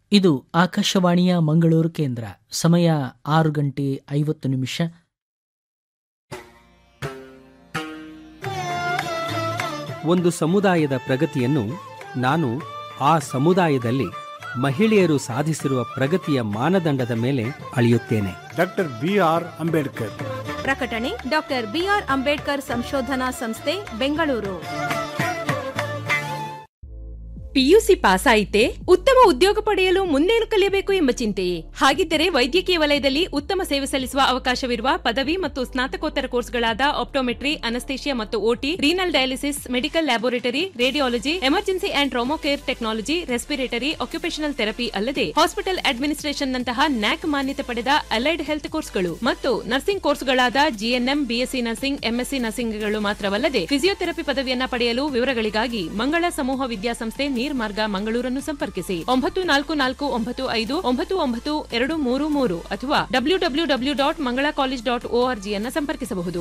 ಇದು ಆಕಾಶವಾಣಿಯ ಮಂಗಳೂರು ಕೇಂದ್ರ ಸಮಯ ಆರು ಗಂಟೆ ಐವತ್ತು ನಿಮಿಷ ಒಂದು ಸಮುದಾಯದ ಪ್ರಗತಿಯನ್ನು ನಾನು ಆ ಸಮುದಾಯದಲ್ಲಿ ಮಹಿಳೆಯರು ಸಾಧಿಸಿರುವ ಪ್ರಗತಿಯ ಮಾನದಂಡದ ಮೇಲೆ ಅಳೆಯುತ್ತೇನೆ ಡಾಕ್ಟರ್ ಬಿ ಆರ್ ಅಂಬೇಡ್ಕರ್ ಪ್ರಕಟಣೆ ಡಾಕ್ಟರ್ ಬಿಆರ್ ಅಂಬೇಡ್ಕರ್ ಸಂಶೋಧನಾ ಸಂಸ್ಥೆ ಬೆಂಗಳೂರು ಪಿಯುಸಿ ಪಾಸ್ ಆಯಿತೆ ಉತ್ತಮ ಉದ್ಯೋಗ ಪಡೆಯಲು ಮುಂದೇನು ಕಲಿಯಬೇಕು ಎಂಬ ಚಿಂತೆಯೇ ಹಾಗಿದ್ದರೆ ವೈದ್ಯಕೀಯ ವಲಯದಲ್ಲಿ ಉತ್ತಮ ಸೇವೆ ಸಲ್ಲಿಸುವ ಅವಕಾಶವಿರುವ ಪದವಿ ಮತ್ತು ಸ್ನಾತಕೋತ್ತರ ಕೋರ್ಸ್ಗಳಾದ ಆಪ್ಟೋಮೆಟ್ರಿ ಅನಸ್ತೇಷಿಯಾ ಮತ್ತು OT renal dialysis medical laboratory radiology emergency and trauma care technology respiratory occupational therapy ಅಲ್ಲದೆ ಹಾಸ್ಪಿಟಲ್ ಅಡ್ಮಿನಿಸ್ಟ್ರೇಷನ್ ನಂತಹ ನ್ಯಾಕ್ ಮಾನ್ಯತೆ ಪಡೆದ ಅಲೈಡ್ ಹೆಲ್ತ್ ಕೋರ್ಸ್ಗಳು ಮತ್ತು ನರ್ಸಿಂಗ್ ಕೋರ್ಸ್ಗಳಾದ ಜಿಎನ್ಎಂ ಬಿಎಸ್ಸಿ ನರ್ಸಿಂಗ್ ಎಂಎಸ್ಸಿ ನರ್ಸಿಂಗ್ಗಳು ಮಾತ್ರವಲ್ಲದೆ ಫಿಸಿಯೋಥೆರಪಿ ಪದವಿಯನ್ನ ಪಡೆಯಲು ವಿವರಗಳಿಗಾಗಿ ಮಂಗಳ ಸಮೂಹ ವಿದ್ಯಾಸಂಸ್ಥೆ ನೀರ್ಮಾರ್ಗ ಮಂಗಳೂರನ್ನು ಸಂಪರ್ಕಿಸಿ ಒಂಬತ್ತು ನಾಲ್ಕು ನಾಲ್ಕು ಒಂಬತ್ತು ಐದು ಒಂಬತ್ತು ಒಂಬತ್ತು ಎರಡು ಮೂರು ಮೂರು ಅಥವಾ W W W dot Mangala college dot ಓಆರ್ಜಿಯನ್ನ ಸಂಪರ್ಕಿಸಬಹುದು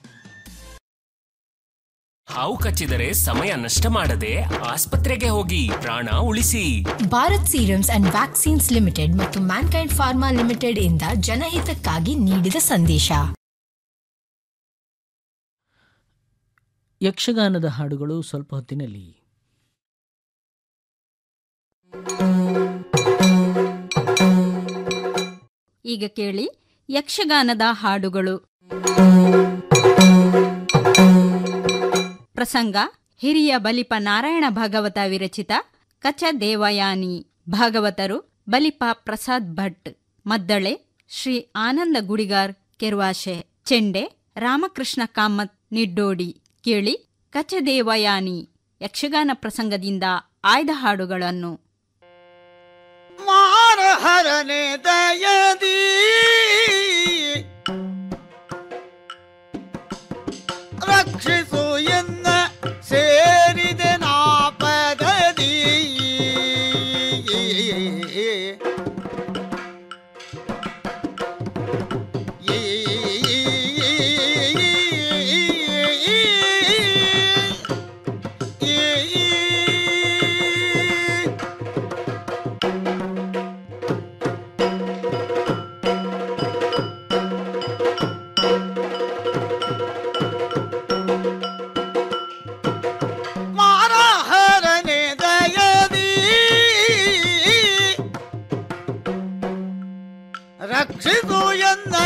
ಹಾವು ಕಚ್ಚಿದರೆ ಸಮಯ ನಷ್ಟ ಮಾಡದೆ ಆಸ್ಪತ್ರೆಗೆ ಹೋಗಿ ಪ್ರಾಣ ಉಳಿಸಿ Bharat serums and vaccines limited ಮತ್ತು ಮ್ಯಾನ್ಕೈಂಡ್ ಫಾರ್ಮಾ ಲಿಮಿಟೆಡ್ ಇಂದ ಜನಹಿತಕ್ಕಾಗಿ ನೀಡಿದ ಸಂದೇಶ ಯಕ್ಷಗಾನದ ಹಾಡುಗಳು ಸ್ವಲ್ಪ ಹೊತ್ತಿನಲ್ಲಿ ಈಗ ಕೇಳಿ ಯಕ್ಷಗಾನದ ಹಾಡುಗಳು ಪ್ರಸಂಗ ಹಿರಿಯ ಬಲಿಪ ನಾರಾಯಣ ಭಾಗವತ ವಿರಚಿತ ಕಚ ದೇವಯಾನಿ ಭಾಗವತರು ಬಲಿಪ ಪ್ರಸಾದ್ ಭಟ್ ಮದ್ದಳೆ ಶ್ರೀ ಆನಂದ ಗುಡಿಗಾರ್ ಕೆರ್ವಾಶೆ ಚೆಂಡೆ ರಾಮಕೃಷ್ಣ ಕಾಮತ್ ನಿಡ್ಡೋಡಿ ಕೇಳಿ ಕಚ ದೇವಯಾನಿ ಯಕ್ಷಗಾನ ಪ್ರಸಂಗದಿಂದ ಆಯ್ದ ಹಾಡುಗಳನ್ನು ಮಾರಹರನೆ ದಯದಿ ರಕ್ಷಿಸು ಎನ್ನ ಸೇರಿದೆ ನಾ ಪದದಿ ಮಾರಹರನೆ ದಯದಿ ರಕ್ಷಿಸು ಎನ್ನ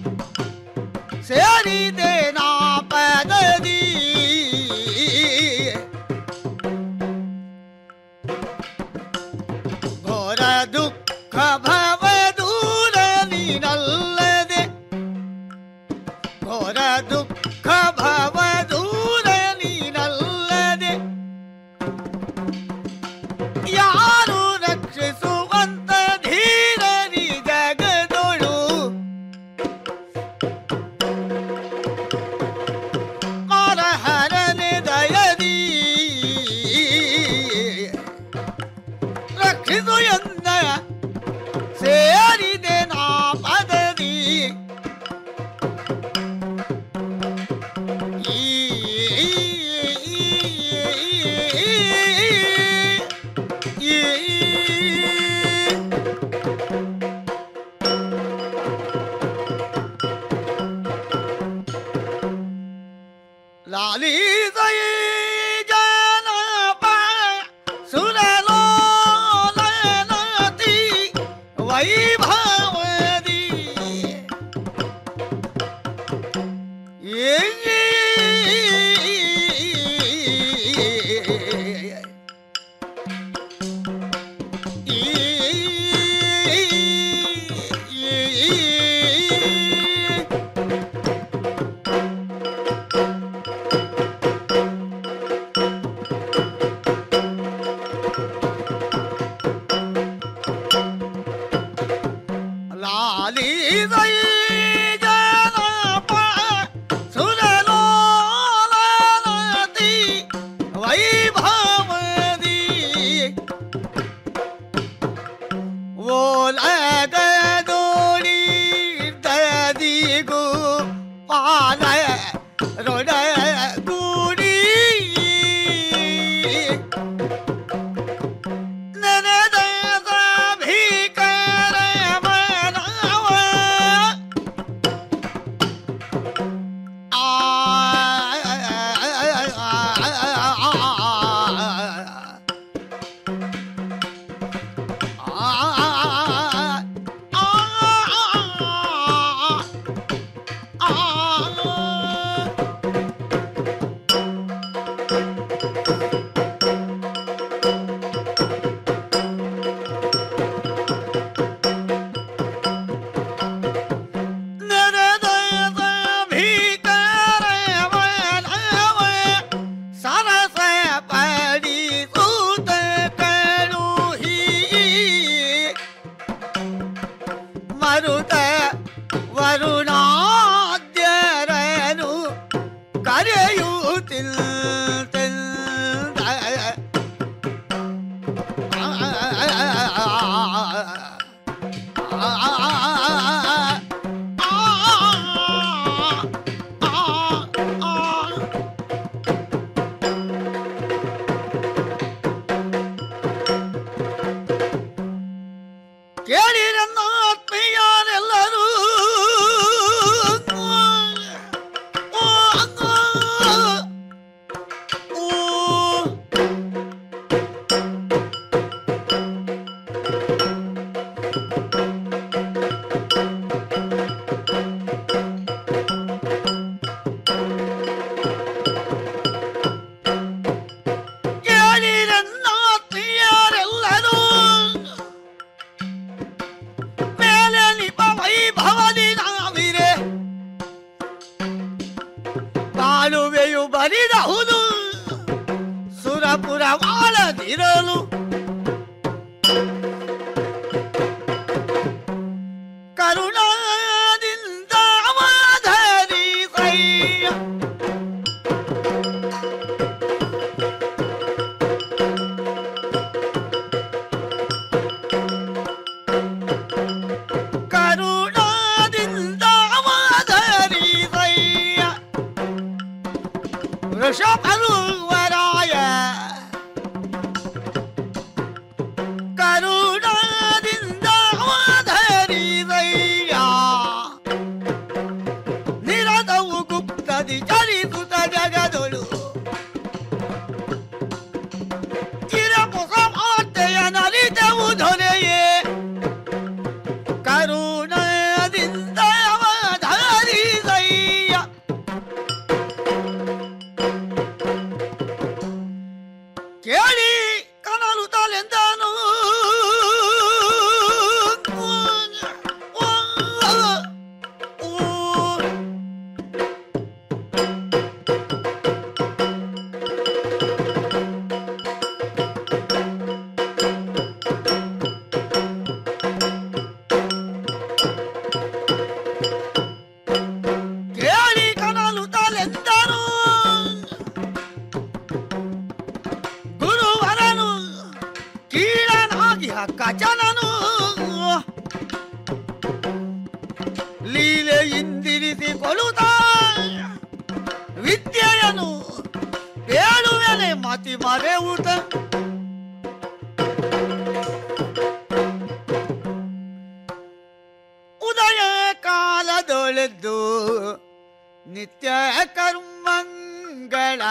ಸೇರಿದೆ ನಾ ಪದದಿ ಘೋರ ದುಃಖ ಭವ ದೂರ ನೀನಲ್ಲದೆ ಘೋರ ದುಃಖ ಭವ ದೂರ ನೀನಲ್ಲದೆ ಯಾರು ರಕ್ಷಿಸುವಂತ ಧೀರರಿ ಜಗದೊಳು ಮಾರಹರನೆ ದಯದಿ ರಕ್ಷಿಸು ಎಂದ ಸೇರಿದೆ ನಾ ಪದದಿ ಲಾಲಿ ಸೈ ಜನಪ ಸುರಲೋಲನತಿ ವೈಭವದಿ ಲಾಲಿ ಸೈ ಜನಪ ಸುರಲೋಲನತಿ ವೈಭವದಿ ಓಲದ ದೋಡಿ ದದಿಗೂ ಪಾಲ ರೊಡ ಗೂಡಿ ನೆನೆದ ಸುರಪುರವಾಳದಿರಲು ಕರುಣಾದಿಂದ ಅವಧರಿಸಯ್ಯ ಕರುಣಾದಿಂದ ಅವಧರಿಸಯ್ಯ ವೃಷಭರುವರಾಯ ಕರುಣಾದಿಂದ ಅವಧರಿಸಯ್ಯ ನಿರತವು ಗುಪ್ತದಿ ಚಲಿಸುತ್ತ ಜಗದೊಳು ಚಿರಪುಸ ಮಾತೆಯ ನಲಿತವು ದೊರೆಯೇ ಕರುಣದಿಂದ ಅವಧರಿಸಯ್ಯ ಕೇಳಿ ಕನಲು ತಲೆಂದನು ಕೇಳಿ ಕನಲು ತಲೆಂದನು ಗುರುವರನು ಕೀಳನಾಗಿ ಕಚನನು ಲೀಲೆ ಇಂದಿರಿಸಿಕೊಳ್ಳುತ್ತ ವಿದ್ಯೆಯನು ಹೇಳುವೆನೆ ಮತಿ ಮರೆಯುತ್ತ ಉದಯ ಕಾಲದೊಳೆದ್ದು ನಿತ್ಯ ಕರ್ಮಂಗಳ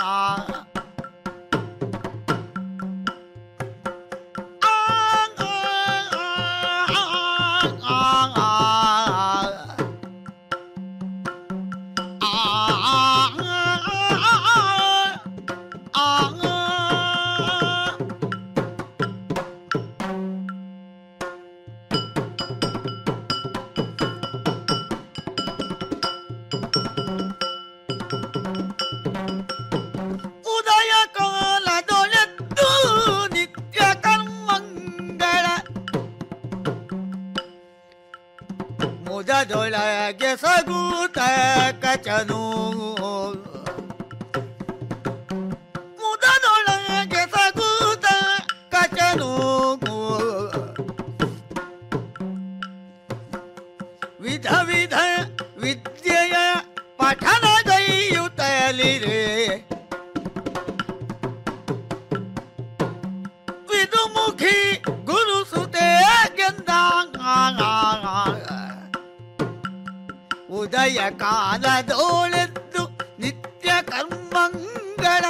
ಉದಯ ಕಾಲದೊಳೆದ್ದು ನಿತ್ಯ ಕರ್ಮಂಗಳ ಮುದದೊಳಗೆ ಸಗೂತ ಕಚನು ಮುದದೊಳಗೆ ಸಗೂತ ಕಚನು ವಿಧ ವಿಧ ವಿದ್ಯೆಯ ಪಠನಗೈಯುತ್ತಲಿರೆ ವಿದುಮುಖಿ ಗುರುಸುತೆ ಗೆಂದಾಂಗ ಉದಯ ಕಾಲದೋಳೆದ್ದು ನಿತ್ಯ ಕರ್ಮಂಗಳ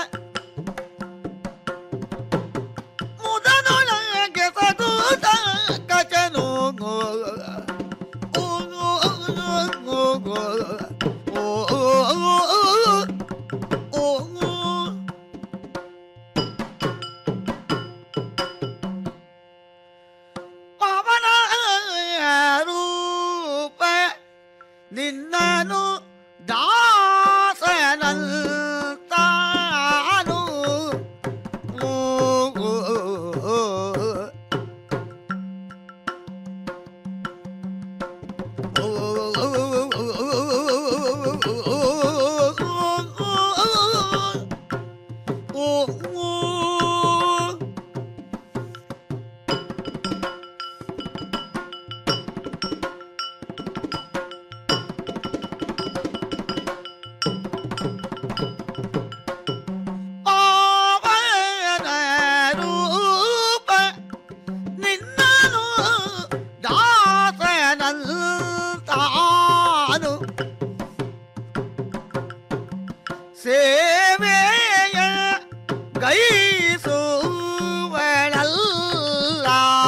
ಮುದನೊಳಗೆ ಸದೂತ ಕಚನು ಪವನ ರೂಪ ನಿನ್ನನು ದಾಸನಂತಾನು ಪಾವನ ರೂಪ ನಿನ್ನನು ದಾಸನಂತಾನು ಸೇವೆಯ ಗೈಸುವಳಲ್ಲ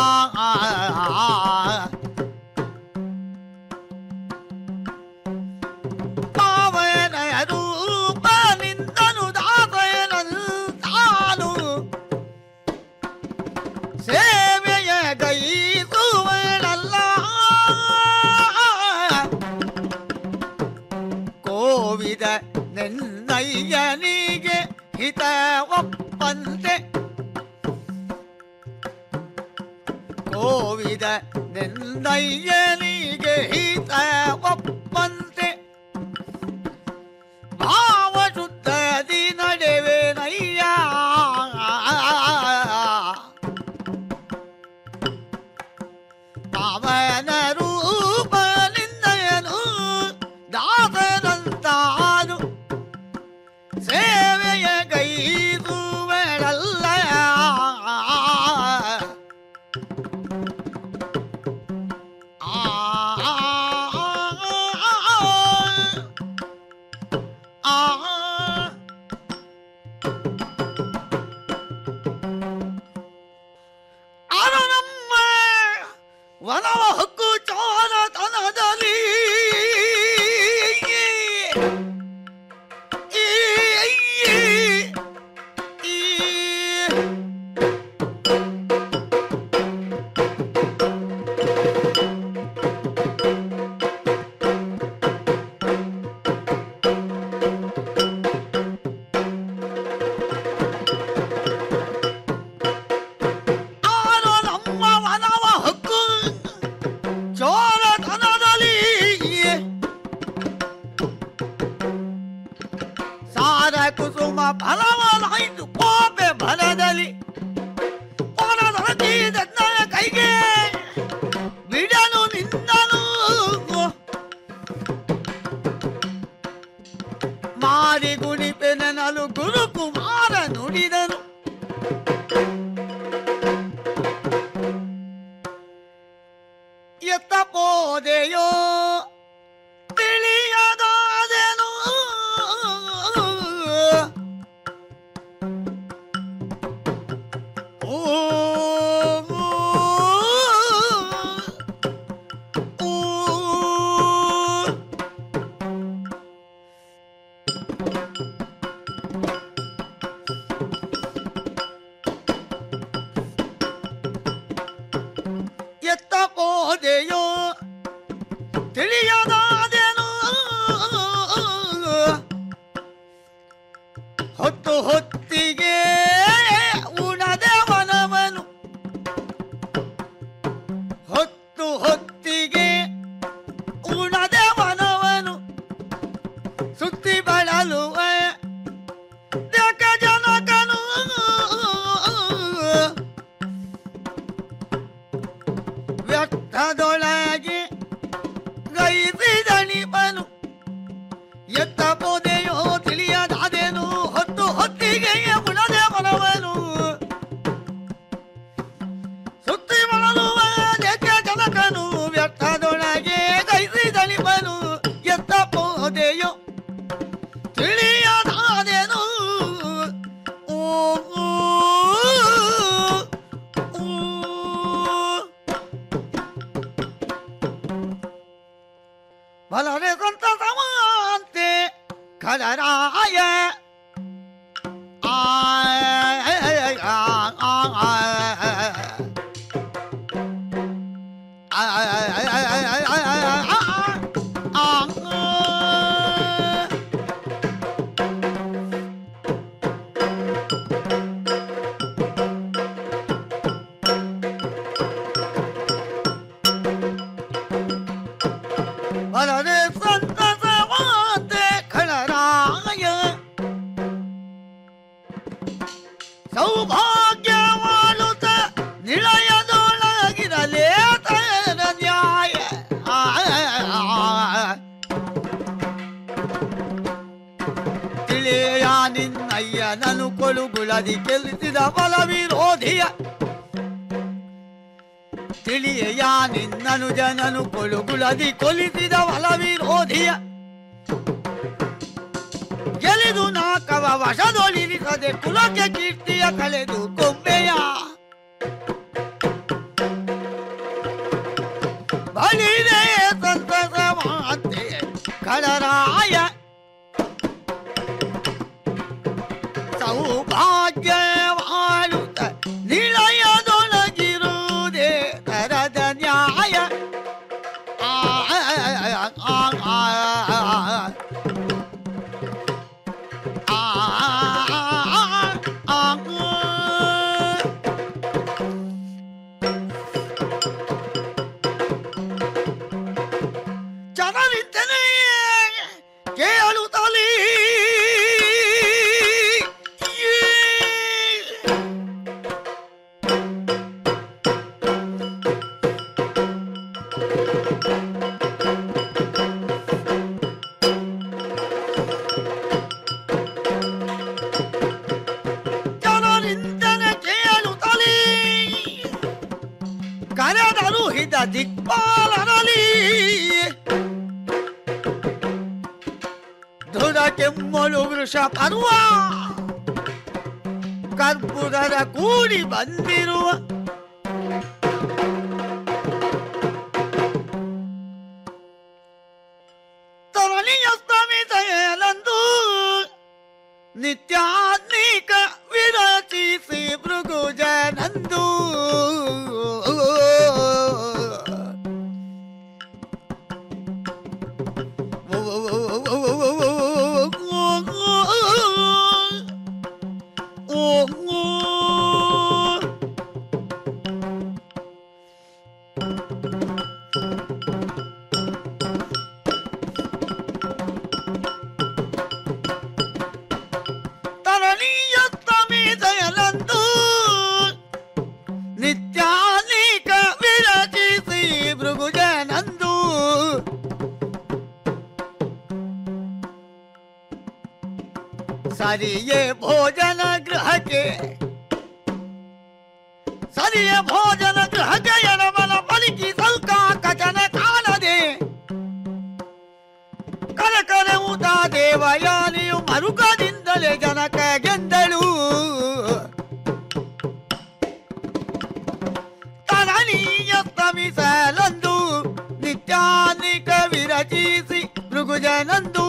ಪಾವನ ರೂಪ ನಿಂದನು ದಾಸನಂತಾನು ಸೇವೆಯ ಗೈಸುವಳಲ್ಲ ಕೋವಿದ ನೆನ್ನಯ್ಯನಿಗೆ ಹಿತ ಒಪ್ಪನ್ನ ನೋವಿದ ನೆಂದಯ್ಯನಿಗೆ ಹಿತ ಒಪ್ಪಂತೆ ಭಾವ ಶುದ್ಧದಿ ನಡೆವೆನಯ್ಯ ಪಾವನ ರೂಪ ನಿಂದಯನು ದಾಸರಂತಾನು ಸೇವೆಯ ಗೈರುವಳಲ್ಲ ಅದು ನಮ್ಮ ವನವ ಹಕ್ಕು ಚೋರತನದಲ್ಲಿ ಈ, ಈ, ಈ, ಆರು ನಮ್ಮ ವನವ ಹಕ್ಕು ಚೋರತನದಲ್ಲಿ ಸಾರ ಕುಸುಮ ಫಲವನಾಯ್ತು ಕೋಪೆ ಬಲದಲ್ಲಿ ಪರದರ ಕೈಗೆ ಬಿಡನು ನಿಂದನು ಮಾರಿ ಗುಣಿಪೆನಲು ಗುರುಕುಮಾರ ನುಡಿದನು ಎತ್ತ ಪೋದೆಯೋ ತಿಳಿಯದಾದೆನು ಓ, ಓ, ಓ. ಎತ್ತ ಪೋದೆಯೋ ತಿಳಿಯದಾದೆನು ಹೊತ್ತು ಹೊತ್ತಿಗೆ ಉಣದೆ ವನವನು ಹೊತ್ತು ಹೊತ್ತಿಗೆ ಉಣದೆ ವನವನು ಸುತ್ತಿ ಬಳಲುವ ಜಗ ಜನಕನು ವ್ಯಕ್ತದೊಳಗೆ ಗೈಸಿದಣಿಪನು ಎತ್ತ ಪೋದೆಯೋ ತಿಳಿಯದಾದೆನು ಹೊತ್ತು ಹೊತ್ತಿಗೆ ಉಣದೆ ಮನವನು ಸುತ್ತಿ ಬಳಲುವ ಜಗ ಜನಕನು ವ್ಯಕ್ತದೊಳಗೆ ಗೈಸಿದಣಿಪನು ಎತ್ತ ಪೋದೆಯೋ ತಿಳಿಯದಾದೆನು ಓ ಓ, ಓ. ಬಲರೆ ಸಂತ ಸಮಾಂತೆ ಕಲರಾಯ ಬಲರೆ ಸಂತ ಸಮಾಂತೆ ಕಳರಾಯ ಸೌಭಾಗ್ಯವಾಳುತ್ತ ನಿಳಯದೊಳಗಿರಲೇ ತನ ನ್ಯಾಯ ತಿಳಿಯ ನಿನ್ನಯ್ಯ ನನು ಕೊಳುಗುಳದಿ ಕೆಲಿಸಿದ ಬಲ ವಿರೋಧಿಯ ತಿಳಿಯ ನಿನ್ನನು ಜನನು ಕೊಳುಗುಳದಿ ಕೊಲಿಸಿದ ಬಲ ವಿರೋಧಿಯ ಗೆಲಿದು ನಾಕವ ವಶದೊಳಿರಿಸದೆ ಕುಲಕ್ಕೆ ಕೀರ್ತಿಯ ಕಳೆದು ಕೊಂಬೆಯ ಬಲಿದೆ ಸಂತಸ ಮಾತೆ ಕಳರಾಯ ಸೌಭಾಗ್ಯವಾಳುತ್ತ ನಿಳಯದೊಳಗಿರುವುದೇ ತರದ ನ್ಯಾಯ ಆ, ಆ, ಆ, ಆ, ಆ, ಆ, ಆ, ಗೆದ್ದ ದಿಕ್ಪಾಲನಲ್ಲಿ ದೃಢ ಕೆಮ್ಮಲು ವೃಷ ಪರ್ವ ಕರ್ಪುರದ ಕೂಡಿ ಬಂದಿರುವ ತರಣಿಯ ಸ್ತಮಿತೆಯಲಂದು ನಿತ್ಯಾತ್ಮಿಕ ವಿರಚಿಸಿ ಭೃಗುಜನಂದು ತರಣಿಯ ಸ್ತಮಿತೆಯಲಂದು ನಿತ್ಯಾನೇಕ ವಿರಚಿಸಿ ಭೃಗುಜನಂದು ಸರಿಯೇ ಭೋಜನ ಗೃಹಕ್ಕೆ ಸರಿಯ ಭೋಜನ ಗೃಹಕ್ಕೆ ಎಡಮನ ಪಲಿಕಿ ಸೌಕ ಕಚನ ಕಾಣದೆ ಕರಕರೆ ಊಟ ದೇವಯಾನಿಯು ಮರುಕದಿಂದಲೇ ಜನಕ ಗೆದ್ದಳು ತರಣೀಯ ಸ್ತಮಿಸಲಂದು ನಿತ್ಯಾನಿಕ ವಿರಚಿಸಿ ಭೃಗುಜನಂದು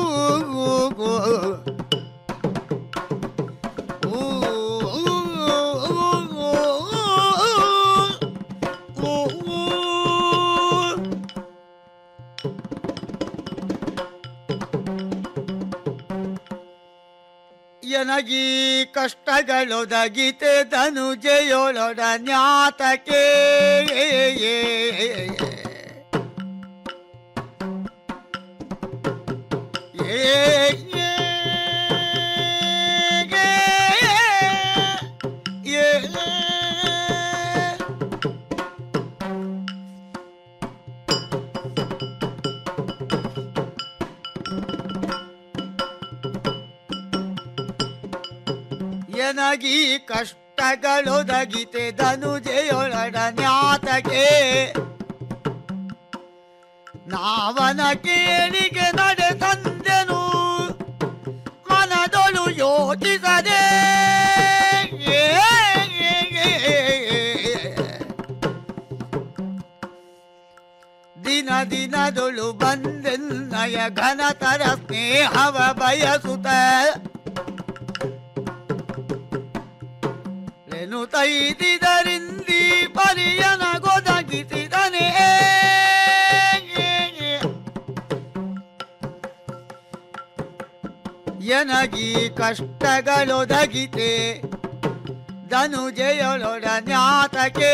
ಎನಗೀ ಕಷ್ಟಗಳೊದಗಿತೆ ಧನುಜೆಯೊಳೊಡ ಜ್ಞಾತಕ್ಕೆ ಎನಗೀ ಕಷ್ಟಗಳೊದಗಿತೆ ಧನುಜೆಯೊಳಡ ಜ್ಞಾತಕ್ಕೆ ನಾವನ ಕೇಳಿಗೆ ನಡೆ ತಂದೆನು ಮನದೊಳು ಯೋಚಿಸದೆ ದಿನ ದಿನದೊಳು ಬಂದೆನ್ನಯ ಘನತರ ಸ್ನೇಹವ ಬಯಸುತ್ತ ಲೆನು ತೈದಿದರಿಂದಿ ಪರಿಯನ ಗೊದಗಿಸಿದನೇ ಎನಗೀ ಕಷ್ಟಗಳೊದಗಿತೆ ಧನುಜೆಯೊಳೊಡ ಜ್ಞಾತಕ್ಕೆ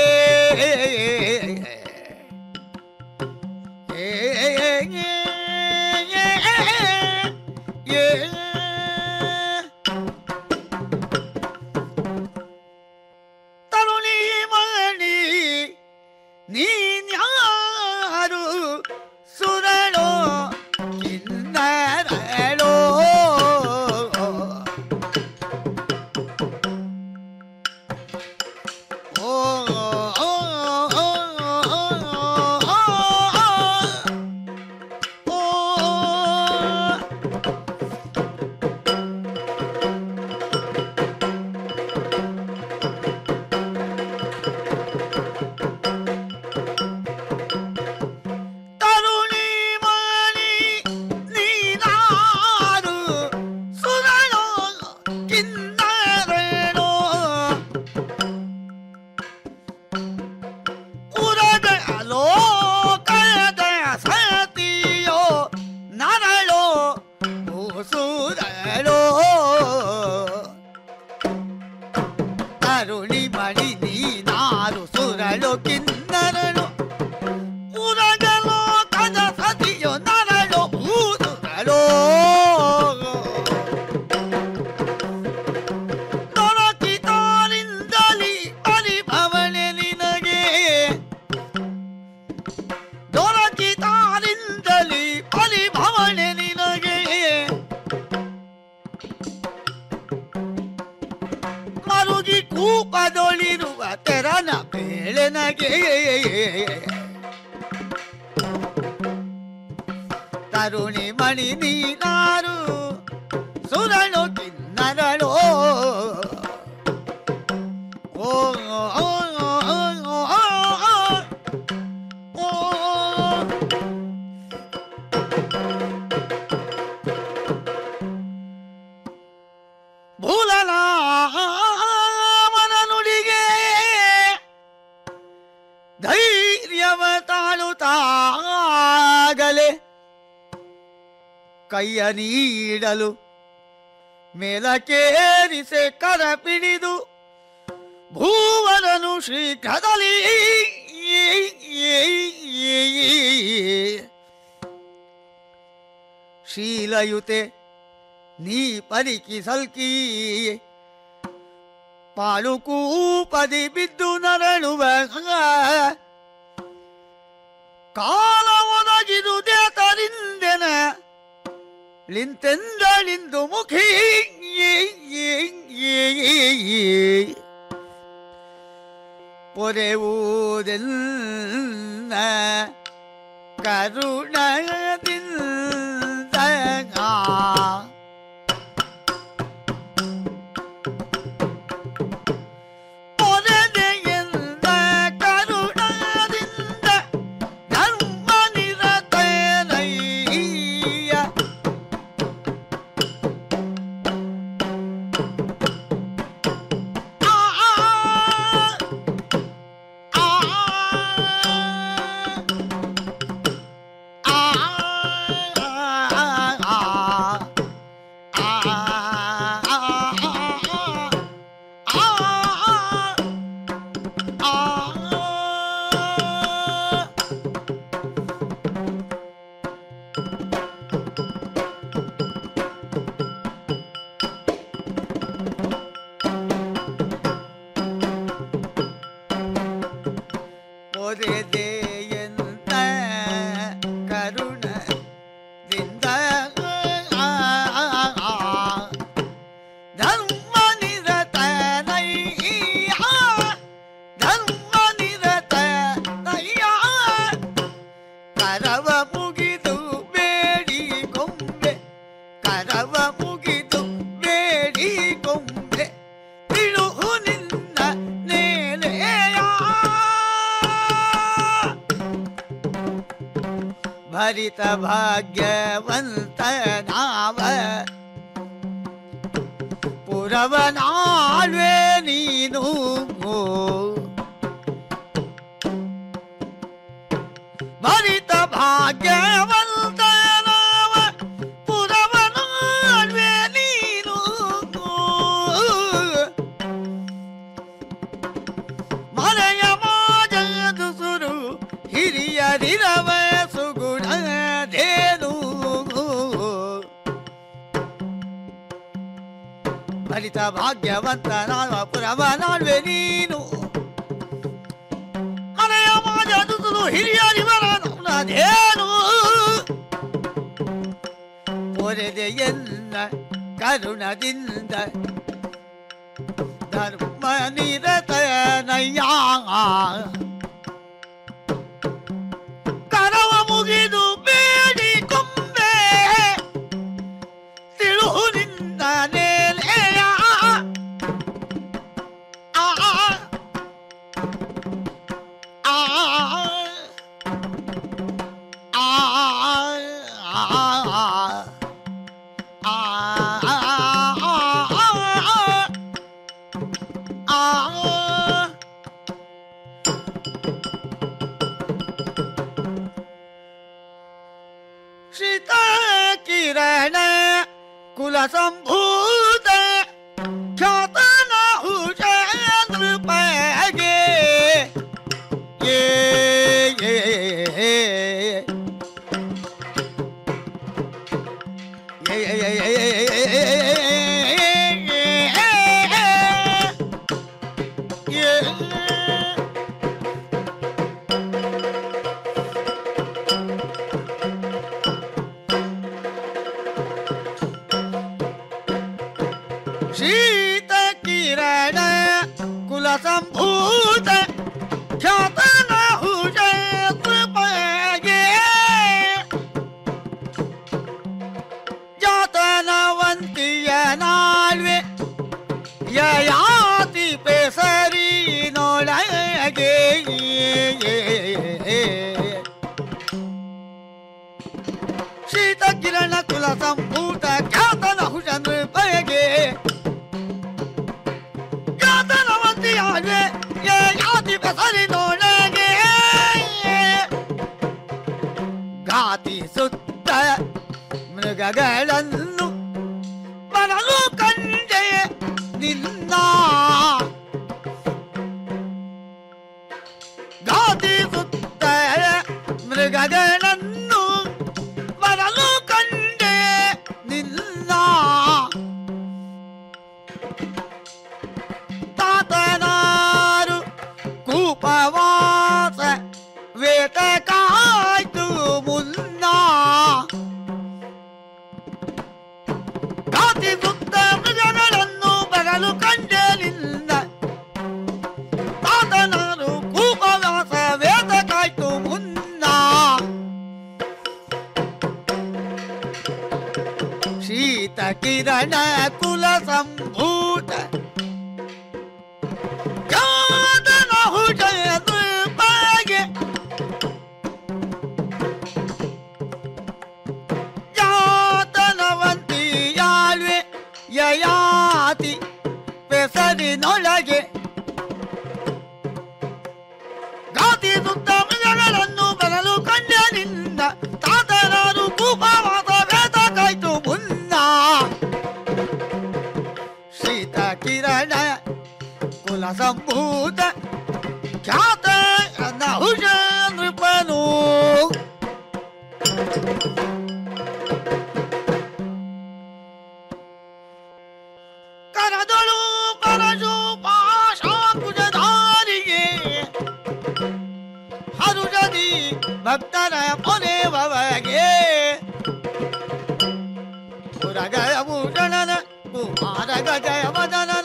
ತರುಣಿ ಮಣಿ ನೀನ್ಯಾರು ಸುರಳೋ ಕಿನ್ನರಳೋ ಓ ಓ, ಓ, ಓ, ಓ, ಓ. ತರುಣಿ ಮಣಿ ನೀನಾರು ಸುರಳೋ ಕಿನ್ನರೇಣೋ ಉರದ ಲೋಕದ ಸತಿಯೋ ನರಳೋ ಸುರಳೋ ತರುಣಿ ಮಣಿ ನೀನಾರು ಸುರಳೋ ಕಿನ್ನರಳು ಉರಗಲೋ ಕದ ಸತಿಯೋ ನರಳೋ ಭೂಸುರಳೋ ದೊರಕಿತಾರಿಂದಲಿ ಪರಿಭವನೆ ನಿನಗೆ ದೊರಕಿತಾರಿಂದಲಿ ಪರಿಭವನೆ ನಿನಗೆ ಮರುಗಿ ಕೂಪದೊಳಿರುವ ತೆರನ ಬೇಳೆನಗೆ ಕರುಣಿ ಮಣಿ ನೀನಾರು ಸುರಳು ಕಿನ್ನರಳು ಓ ಓ, ಓ, ಓ, ಓ, ಓ, ಓ. ಭೂಲನಾಮನ ನುಡಿಗೆ ಧೈರ್ಯವ ತಾಳುತ್ತಾಗಲೇ ಕೈಯ ನೀಡಲು ಮೇಲಕ್ಕೇರಿಸೆ ಕರ ಪಿಡಿದು ಭೂವನನು ಶೀಘ್ರದಲ್ಲಿ ಶೀಲಯುತೆ ನೀ ಪರಿಕಿ ಸಲ್ಕಿ ಪಾಳು ಕೂಪದಿ ಬಿದ್ದು ನರಳುವ ಕಾಲ ಒದಗಿದು ದೇತರಿಂದೆನ ಲಿಂತೆಂದಳಿಂದು ಮುಖಿ ಪೊರೆವುದೆಲ್ಲ ಕರುಣದಿಂದ ಪೊರೆದೆಯಿಂದ ಕರುಣದಿಂದ ಧರ್ಮ ನಿರತನಯ್ಯ ಒರೆದೆಯಂತ ಕರುಣದಿಂದ ಧರ್ಮ ನಿರತನಯ್ಯ ಧರ್ಮ ನಿರತನಯ್ಯ ಕರವ ಮುಗಿದು ಬೇಡಿ ಕೊಂಬೆ ಕರವ ಮುಗಿದು ಬೇಡಿ ಕೊಂಬೆ ತಿಳುಹು ನಿನ್ನ ನೇಲೆಯ ಭರಿತ ಭಾಗ್ಯವಂತ ನಾವ ಪುರವನಾಳ್ವೆ ನೀನು ಭರಿತ ಭಾಗ್ಯವಂತ ನಾವ ಪುರವನಾಳ್ವೆ ನೀನು ಮನೆಯ ಮಾಜದು ಸುರು ಹಿರಿಯರಿರವ ಸುಗುಣದೇನು ಭರಿತ ಭಾಗ್ಯವಂತ ನಾವ ಪುರವ ನಾಳ್ವೆ ನೀನು ಮನೆಯ ಮಾಜದು ಸುರು ಹಿರಿಯರಿವರ ನೌನದೇನು ಪೊರೆದೆ ಎನ್ನ ಕರುಣದಿಂದ ಧರ್ಮ ನಿರತನಯ್ಯ ಕರವ ಮುಗಿದು ಬೇಡಿ ಕೊಂಬೆ ತಿಳುಹು ನಿನ್ನ ನೇಲೆಯ ಆ ಆ ಶ್ರಿತ ಕಿರಣ ಕುಲ ಸಂಭೂತ ಖ್ಯಾತನ ಹುಷ ನೃಪಗೆ ಏ ಏ ಏ ಶೀತ ಕಿರಣ ಕುಲ ಸಂಭೂತ ಖ್ಯಾತನ ಹುಷ ಕೃಪಗೆ ಬೆಸರಿನೊಳಗೆ ಘಾತಿಸುತ್ತ ಮೃಗಗಳನ್ನು ಬರಲು ಕಂಡೆ ನಿನ್ನ ಘಾತಿಸುತ್ತ ಮೃಗಗಳನ್ನು ಬರಲು ಕಂಡೆ ನಿನ್ನ ತಾತನಾರು ಕೂಪವಾಸ ವೇತ ಕಾಯ್ತು ಮುನ್ನ ಘಾತಿಸುತ್ತ ಮೃಗಗಳನ್ನು ಬರಲು ಕಂಡೆ ನಿನ್ನ ತಾತನಾರು ಕೂಪವಾಸ ವೇತ ಕಾಯ್ತು ಮುನ್ನ ಶೀತ ಕಿರಣ ಕುಲ ಸಂಭೂತ ಗಾದನ ಹುಜಯ ದುರ್ಬಗೆ ಯಾತನವಂತಿ ಯಾಳ್ವೆ ಯಯಾತಿ ಪೆಸರಿನೊಳಗೆ ಗಾತಿ ಸುತ್ತ ಮೃಗಗಳನ್ನು ಬರಲು ಕಂಡನಿಂದ ತಾತನಾರು ಕೂಪವಾದ ವೇದ ಕಾಯ್ತು ಮುನ್ನ ಶೀತ ಕಿರಣ ಕುಲ ಸಂಭೂತ ಖ್ಯಾತ ನಹುಷ ನೃಪನು ಕರದಳು ಪರಶು ಪಾಶಾಂಕುಜಧಾರಿಗೆ ಹರುಷದಿ ಭಕ್ತರ ಪೊನೆವಗೆ ಪುರಗಯ ಭೂಷಣನ ಕುಮಾರ ಗಜಯ ವದನನ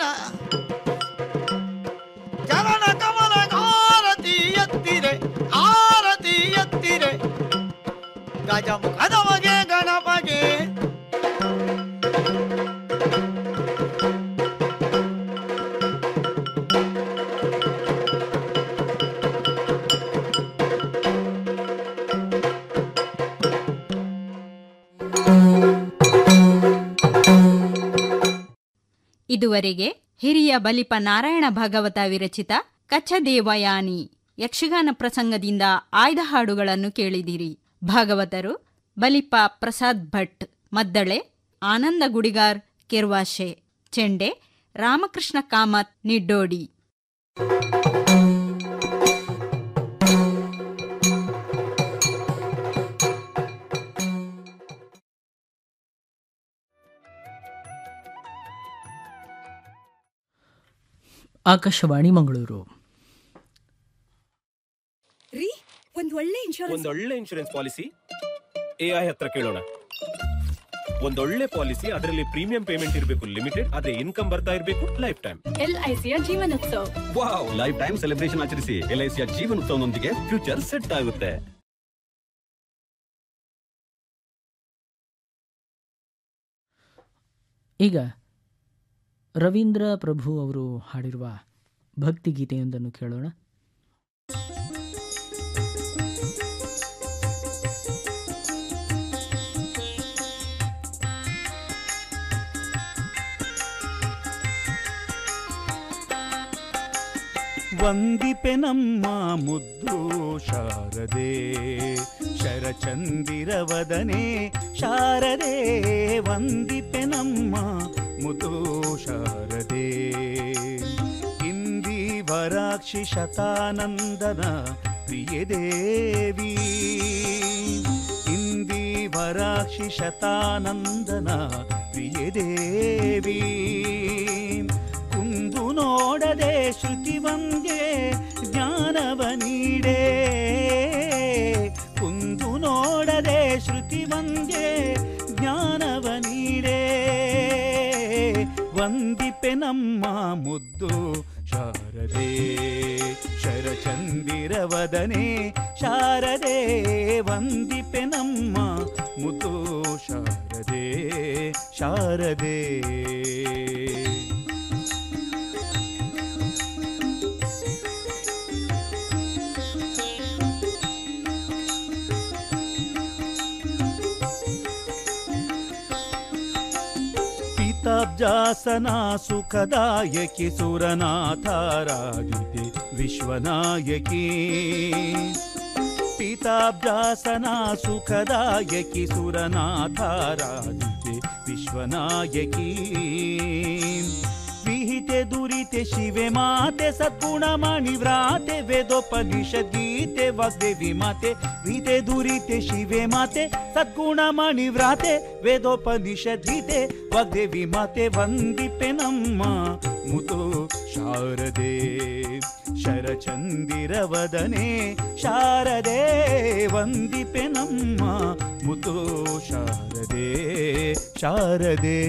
ಚರಣ ಕಮಲ ಆರತಿ ಎತ್ತಿರೆ ಆರತಿ ಎತ್ತಿರೆ ಗಜ ಮುಖದವಗೆ ಗಣಪಗೆ ಇದುವರೆಗೆ ಹಿರಿಯ ಬಲಿಪ ನಾರಾಯಣ ಭಾಗವತ ವಿರಚಿತ ಕಚ್ಚದೇವಯಾನಿ ಯಕ್ಷಗಾನ ಪ್ರಸಂಗದಿಂದ ಆಯ್ದ ಹಾಡುಗಳನ್ನು ಕೇಳಿದಿರಿ ಭಾಗವತರು ಬಲಿಪ ಪ್ರಸಾದ್ ಭಟ್ ಮದ್ದಳೆ ಆನಂದ ಗುಡಿಗಾರ್ ಕೆರ್ವಾಶೆ ಚೆಂಡೆ ರಾಮಕೃಷ್ಣ ಕಾಮತ್ ನಿಡ್ಡೋಡಿ ಆಕಾಶವಾಣಿ ಮಂಗಳೂರು ರೀ ಒಂದ್ ಒಳ್ಳೆ ಇನ್ಶೂರೆನ್ಸ್ ಒಂದೊಳ್ಳೆ ಇನ್ಶೂರೆನ್ಸ್ ಪಾಲಿಸಿ ಎ ಐ ಹತ್ರ ಕೇಳೋಣ ಒಂದೊಳ್ಳೆ ಪಾಲಿಸಿ ಅದರಲ್ಲಿ ಪ್ರೀಮಿಯಂ ಪೇಮೆಂಟ್ ಇರಬೇಕು ಲಿಮಿಟೆಡ್ ಅದೇ ಇನ್ಕಮ್ ಬರ್ತಾ ಇರಬೇಕು ಲೈಫ್ ಟೈಮ್ ಎಲ್ಐಸಿಯ Jeevan Utsav wow life time celebration ಆಚರಿಸಿ ಎಲ್ ಐ ಸಿಯ ಜೀವನೋತ್ಸವನೊಂದಿಗೆ ಫ್ಯೂಚರ್ ಸೆಟ್ ಆಗುತ್ತೆ ಈಗ ರವೀಂದ್ರ ಪ್ರಭು ಅವರು ಹಾಡಿರುವ ಭಕ್ತಿಗೀತೆಯೊಂದನ್ನು ಕೇಳೋಣ ವಂದಿಪೆ ನಮ್ಮ ಮುದ್ದು ಶಾರದೆ ಶರಚಂದಿರವದನೆ ಶಾರದೆ ವಂದಿಪೆ ನಮ್ಮ ಮುದ್ದು ಶಾರದೆ ಇಂದಿ ವರಾಕ್ಷಿ ಶತಾನಂದನ ಪ್ರಿಯ ದೇವಿ ಇಂದಿ ವರಾಕ್ಷಿ ಶತಾನಂದನ ಪ್ರಿಯ ದೇವಿ ಕುಂದು ನೋಡದೆ ಶ್ರುತಿವಂಗೆ ಜ್ಞಾನವ ನೀಡೇ ಕುಂದು ನೋಡದೆ ಶ್ರುತಿವಂಗೆ ಜ್ಞಾನವ ನೀಡೇ ವಂದಿಪೆ ನಮ್ಮ ಮುದ್ದು ಶಾರದೆ ಶರಚಂದಿರವದನೆ ಶಾರದೆ ವಂದಿಪೆ ನಮ್ಮ ಮುದ್ದು ಶಾರದೆ ಶಾರದೆ ಪೀತಾಬ್ಜಾಸನ ಸುಖದಾಯಕಿ ಸುರನಾಥಾರಾಧಿತೆ ವಿಶ್ವನಾಯಕಿ ಪೀತಾಬ್ಜಾಸನ ಸುಖದಾಯಕಿ ಸುರನಾಥಾರಾಧಿತೆ ವಿಶ್ವನಾಯಕಿ ವಿಹಿತೆ ದುರಿತೆ ಶಿವೆ ಮಾತೆ ಸದ್ಗುಣಮಣಿ ವ್ರಾತೆ ವೇದೋಪನಿಷದ್ ಗೀತೆ ವಾಗ್ದೇವಿ ಮಾತೆ ವಿಹಿತೆ ದುರಿತೆ ಶಿವೆ ಮಾತೆ ಸದ್ಗುಣಮಣಿ ವ್ರಾತೆ ವೇದೋಪನಿಷದ್ ಗೀತೆ ವಾಗ್ದೇವಿ ಮಾತೆ ವಂದಿಪೆ ನಮ್ಮ ಮುತು ಶಾರದೆ ಶರಚಂದಿರವದನೆ ಶಾರದೆ ವಂದಿಪೆ ನಮ್ಮ ಮುತು ಶಾರದೆ ಶಾರದೆ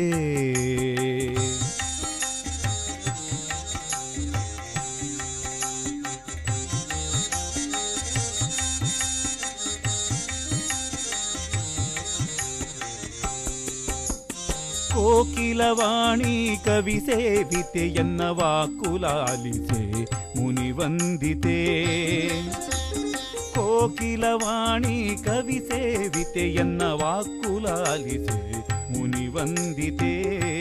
ಕೋಕಿಲವಾಣಿ ಕವಿ ಸೇವಿತೆ ಎನ್ನ ವಾಕುಲಾಲಿಸೆ ಮುನಿವಂದಿತೆ ಕೋಕಿಲವಾಣಿ ಕವಿ ಸೇವಿತೆ ಎನ್ನ ವಾಕುಲಾಲಿಸೆ ಮುನಿವಂದಿತೆ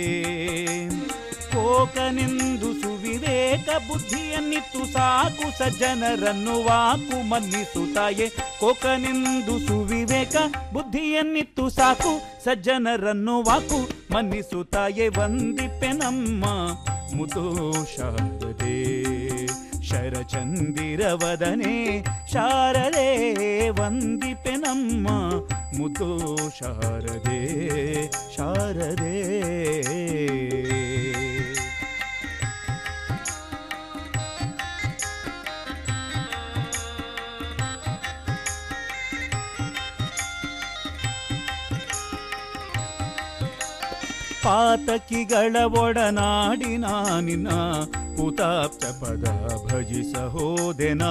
ಕೋಕನೆಂದು ಸುವಿವೇಕ ಬುದ್ಧಿಯನ್ನಿತ್ತು ಸಾಕು ಸಜ್ಜನರನ್ನು ವಾಕು ಮನ್ನಿಸುತ್ತಾಯೆ ಕೋಕನೆಂದು ಸುವಿವೇಕ ಬುದ್ಧಿಯನ್ನಿತ್ತು ಸಾಕು ಸಜ್ಜನರನ್ನು ವಾಕು ಮನ್ನಿಸುತ್ತಾಯೆ ವಂದಿಪೆ ನಮ್ಮ ಮುದು ಶಾರದೆ ಶರಚಂದಿರವದನೆ ಶಾರದೆ ವಂದಿಪೆ ನಮ್ಮ ಮುದು ಶಾರದೆ ಶಾರದೆ ಪಾತಕಿಗಳ ಒಡನಾಡಿನ ನಿನ್ನ ಪುತಾಪ್ತ ಪದ ಭಜಿಸ ಹೋದೆನಾ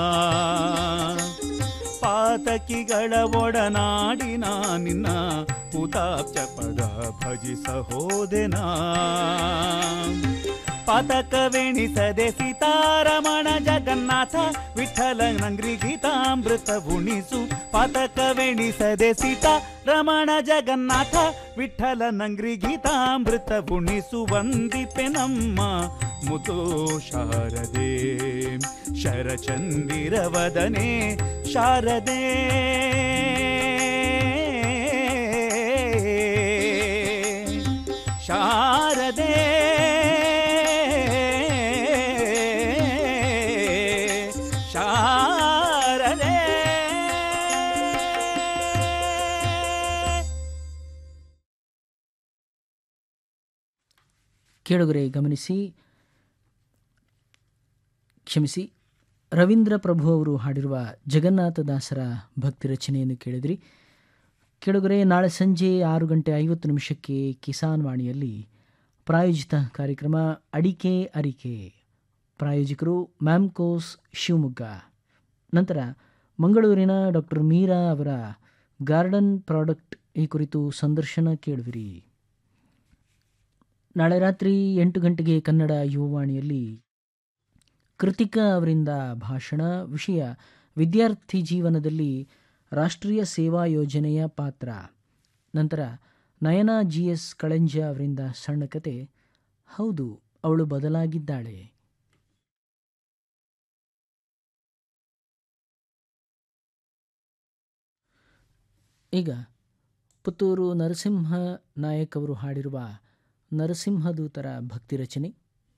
ಪಾತಕಿಗಳ ಒಡನಾಡಿನ ನಿನ್ನ ಪುತಾಪ್ತ ಪದ ಭಜಿಸ ಹೋದೆನಾ ಪಾತಕವೆಣಿಸದೆ ಸೀತಾರಮಣ ಜಗನ್ನಾಥ ವಿಠಲ ನಂಗ್ರಿ ಗೀತಾಮೃತ ಉಣಿಸು ಪಾತಕವೆಣಿಸದೆ ಸೀತಾ ರಮಣ ಜಗನ್ನಾಥ ವಿಠಲ ನಂಗ್ರಿ ಗೀತಾಮೃತ ಉಣಿಸು ವಂದಿಪೆ ನಮ್ಮ ಮುತೋ ಶಾರದೆ ಶರಚಂದಿರವದನೆ ಶಾರದೆ ಶಾರದೆ ಶಾರದೆ ಕೇಳುಗರೆ ಗಮನಿಸಿ ಕ್ಷಮಿಸಿ ರವೀಂದ್ರ ಪ್ರಭು ಅವರು ಹಾಡಿರುವ ಜಗನ್ನಾಥದಾಸರ ಭಕ್ತಿ ರಚನೆಯನ್ನು ಕೇಳಿದ್ರಿ ಕೇಳುಗರೆ ನಾಳೆ ಸಂಜೆ ಆರು ಗಂಟೆ ಐವತ್ತು ನಿಮಿಷಕ್ಕೆ ಕಿಸಾನ್ ವಾಣಿಯಲ್ಲಿ ಪ್ರಾಯೋಜಿತ ಕಾರ್ಯಕ್ರಮ ಅಡಿಕೆ ಅರಿಕೆ ಪ್ರಾಯೋಜಕರು ಮ್ಯಾಮ್ಕೋಸ್ ಶಿವಮೊಗ್ಗ ನಂತರ ಮಂಗಳೂರಿನ ಡಾಕ್ಟರ್ ಮೀರಾ ಅವರ ಗಾರ್ಡನ್ ಪ್ರಾಡಕ್ಟ್ ಈ ಕುರಿತು ಸಂದರ್ಶನ ಕೇಳುವಿರಿ ನಾಳೆ ರಾತ್ರಿ ಎಂಟು ಗಂಟೆಗೆ ಕನ್ನಡ ಯುವವಾಣಿಯಲ್ಲಿ ಕೃತಿಕಾ ಅವರಿಂದ ಭಾಷಣ ವಿಷಯ ವಿದ್ಯಾರ್ಥಿ ಜೀವನದಲ್ಲಿ ರಾಷ್ಟ್ರೀಯ ಸೇವಾ ಯೋಜನೆಯ ಪಾತ್ರ ನಂತರ ನಯನಾ ಜಿ ಎಸ್ ಕಳಂಜ ಅವರಿಂದ ಸಣ್ಣ ಕತೆ ಹೌದು ಅವಳು ಬದಲಾಗಿದ್ದಾಳೆ ಈಗ ಪುತ್ತೂರು ನರಸಿಂಹ ನಾಯಕ್ ಅವರು ಹಾಡಿರುವ ನರಸಿಂಹದೂತರ ಭಕ್ತಿ ರಚನೆ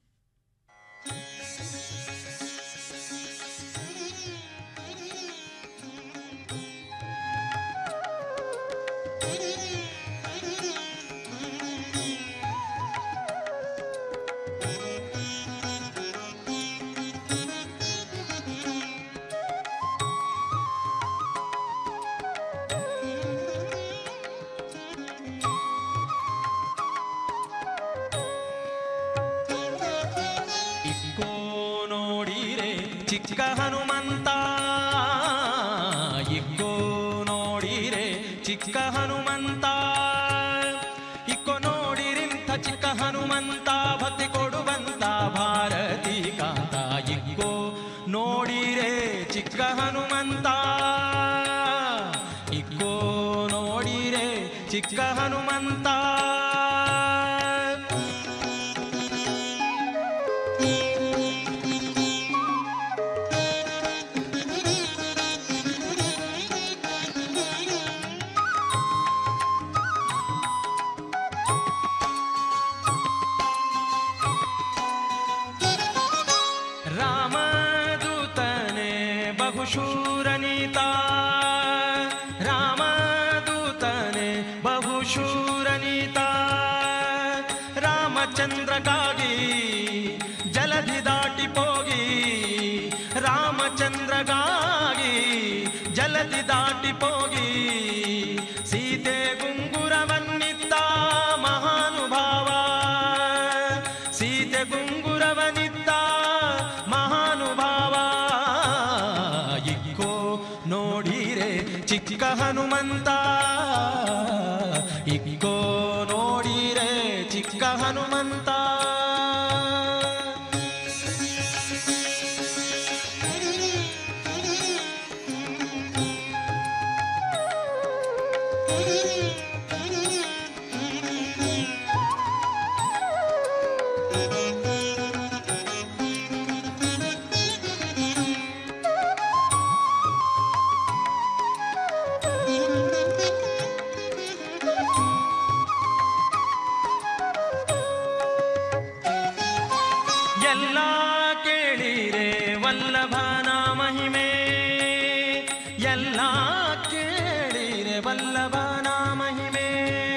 ಇಕ್ಕೋ ನೋಡಿರೆ ಚಿಕ್ಕ ಹನುಮಂತ ಇಕ್ಕೋ ನೋಡಿರೆ ಚಿಕ್ಕ ಹನುಮಂತ ಇಕ್ಕೋ ನೋಡಿರಿಂಥ ಚಿಕ್ಕ ಹನುಮಂತ ಭಕ್ತಿ ಕೊಡುವಂತ ಭಾರತಿ ಕಾಂತ ಇಕ್ಕೋ ನೋಡಿರೆ ಚಿಕ್ಕ ಹನುಮಂತ ಇಕ್ಕೋ ನೋಡಿರೆ ಚಿಕ್ಕ ಹನುಮಂತ ರಾಮದೂತನೇ ಬಹುಶೂರನೀತ ರಾಮದೂತನೇ ಬಹುಶೂರನೀತ ರಾಮಚಂದ್ರಗಾಗಿ ಜಲಧಿ ದಾಟಿ ಹೋಗಿ ರಾಮಚಂದ್ರಗಾಗಿ ಜಲಧಿ ದಾಟಿ ಹೋಗಿ ಸೀತೆ ಗುಂಗುರವನ್ನಿತ್ತ ಮಹಾನುಭಾವ ಸೀತೆ ಗುಂಗುರವನಿತ್ತ ಮಹಾನುಭಾವ ಇಕ್ಕೋ ನೋಡಿರೆ ಚಿಕ್ಕ ಹನುಮಂತ ಇಕ್ಕೋ ನೋಡಿರೆ ಚಿಕ್ಕ ಹನುಮಂತ ಎಲ್ಲ ಕೇಳಿರೆ ವಲ್ಲಭನ ಮಹಿಮೆ ಎಲ್ಲ ಕೇಳಿರೆ ವಲ್ಲಭನ ಮಹಿಮೆ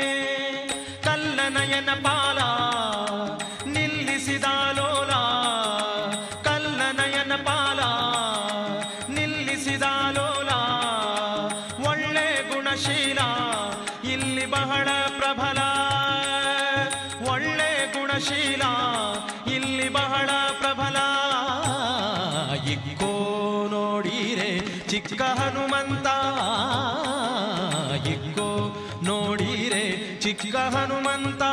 ಕಲ್ಲನಯನ ಪಾಲ ನಿಲ್ಲಿಸಿದ ಲೋಲ ಕಲ್ಲನಯನ ಪಾಲ ನಿಲ್ಲಿಸಿದ ಲೋಲ ಒಳ್ಳೆ ಗುಣಶೀಲ ಇಲ್ಲಿ ಬಹಳ ಪ್ರಬಲ ಒಳ್ಳೆ ಗುಣಶೀಲ ಇಲ್ಲಿ ಬಹಳ ಪ್ರಬಲ ಇಕ್ಕೋ ನೋಡಿರೆ ಚಿಕ್ಕ ಹನುಮಂತ ಇಕ್ಕೋ ನೋಡಿರೆ ಚಿಕ್ಕ ಹನುಮಂತ